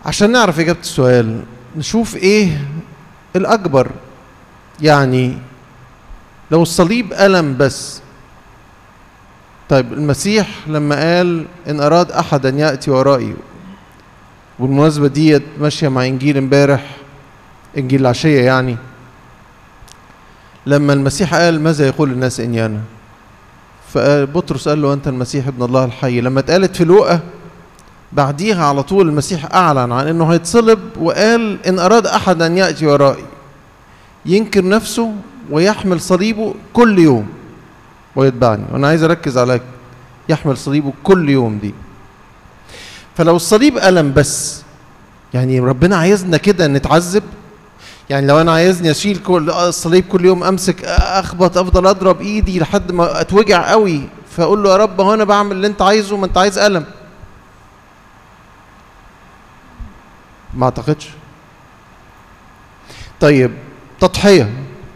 عشان نعرف إجابة السؤال نشوف إيه الأكبر يعني لو الصليب ألم بس طيب المسيح لما قال إن أراد أحد أن يأتي ورائي والمناسبة ديت ماشية مع إنجيل امبارح إنجيل العشية يعني لما المسيح قال ماذا يقول الناس إني أنا فبطرس قال له أنت المسيح ابن الله الحي لما اتقالت في لوقا بعديها على طول المسيح أعلن عن أنه هيتصلب وقال إن أراد أحد أن يأتي ورائي ينكر نفسه ويحمل صليبه كل يوم ويتبعني وأنا عايز أركز على يحمل صليبه كل يوم دي فلو الصليب ألم بس يعني ربنا عايزنا كده نتعذب يعني لو انا عايزني اشيل كل الصليب كل يوم امسك اخبط افضل اضرب ايدي لحد ما اتوجع قوي فاقول له يا رب هو انا بعمل اللي انت عايزه ما انت عايز الم ما اعتقدش طيب تضحيه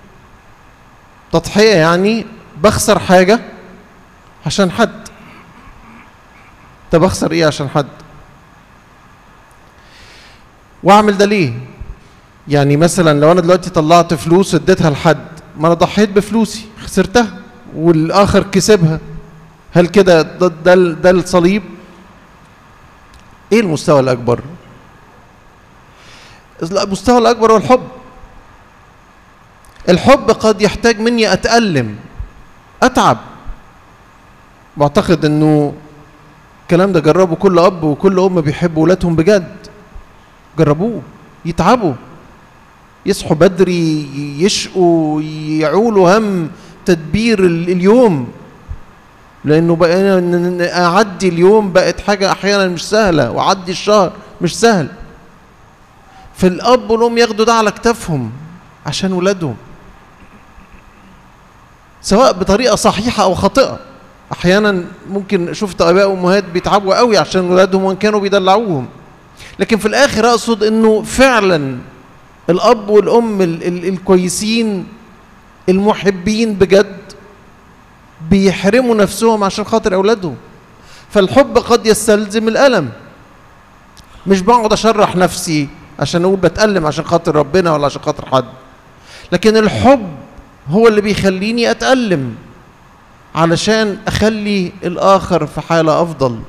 تضحيه يعني بخسر حاجه عشان حد طب اخسر ايه عشان حد واعمل ده ليه يعني مثلا لو انا دلوقتي طلعت فلوس اديتها لحد ما انا ضحيت بفلوسي خسرتها والاخر كسبها هل كده ده ده, ده الصليب ايه المستوى الاكبر المستوى الاكبر هو الحب الحب قد يحتاج مني اتالم اتعب واعتقد انه الكلام ده جربه كل اب وكل ام بيحبوا ولادهم بجد جربوه يتعبوا يصحوا بدري يشقوا يعولوا هم تدبير اليوم لانه بقى اعدي اليوم بقت حاجه احيانا مش سهله واعدي الشهر مش سهل فالاب والام ياخدوا ده على كتافهم عشان ولادهم سواء بطريقه صحيحه او خاطئه احيانا ممكن شفت اباء وامهات بيتعبوا قوي عشان ولادهم وان كانوا بيدلعوهم لكن في الاخر اقصد انه فعلا الاب والام ال ال الكويسين المحبين بجد بيحرموا نفسهم عشان خاطر اولادهم فالحب قد يستلزم الالم مش بقعد اشرح نفسي عشان اقول بتالم عشان خاطر ربنا ولا عشان خاطر حد لكن الحب هو اللي بيخليني اتالم علشان اخلي الاخر في حاله افضل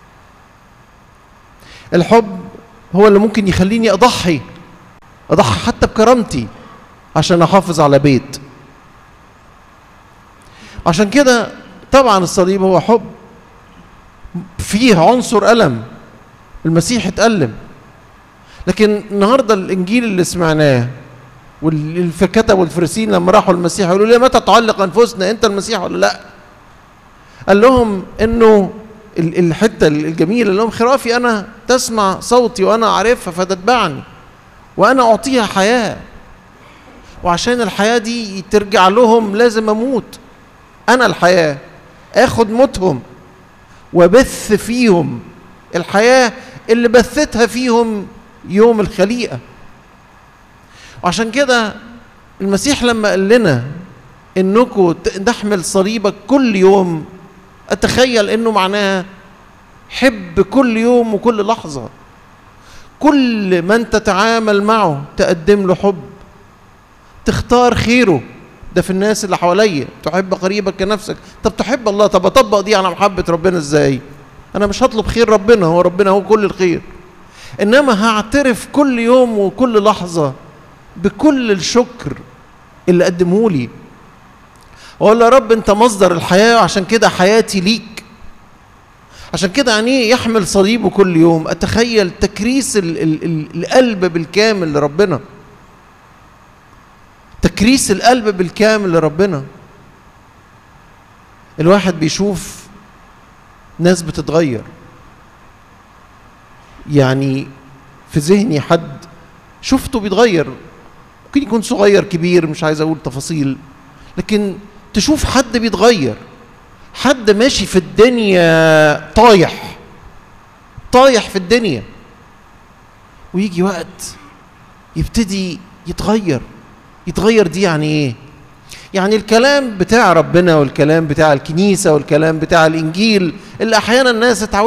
الحب هو اللي ممكن يخليني اضحي اضحي حتى بكرامتي عشان احافظ على بيت عشان كده طبعا الصليب هو حب فيه عنصر الم المسيح اتالم لكن النهارده الانجيل اللي سمعناه والكتب والفريسيين لما راحوا المسيح يقولوا ليه متى تعلق انفسنا انت المسيح ولا لا قال لهم انه الحته الجميله اللي لهم خرافي انا تسمع صوتي وانا اعرفها فتتبعني وانا اعطيها حياه وعشان الحياه دي ترجع لهم لازم اموت انا الحياه اخد موتهم وبث فيهم الحياه اللي بثتها فيهم يوم الخليقه وعشان كده المسيح لما قال لنا انكم نحمل صليبك كل يوم اتخيل انه معناها حب كل يوم وكل لحظه كل من تتعامل معه تقدم له حب تختار خيره ده في الناس اللي حواليا تحب قريبك كنفسك طب تحب الله طب اطبق دي على محبه ربنا ازاي انا مش هطلب خير ربنا هو ربنا هو كل الخير انما هعترف كل يوم وكل لحظه بكل الشكر اللي قدمه لي واقول يا رب انت مصدر الحياه وعشان كده حياتي ليك عشان كده يعني يحمل صليبه كل يوم اتخيل تكريس ال ال ال القلب بالكامل لربنا تكريس القلب بالكامل لربنا الواحد بيشوف ناس بتتغير يعني في ذهني حد شفته بيتغير ممكن يكون صغير كبير مش عايز اقول تفاصيل لكن تشوف حد بيتغير حد ماشي في الدنيا طايح طايح في الدنيا ويجي وقت يبتدي يتغير يتغير دي يعني ايه يعني الكلام بتاع ربنا والكلام بتاع الكنيسة والكلام بتاع الإنجيل اللي أحيانا الناس اتعودت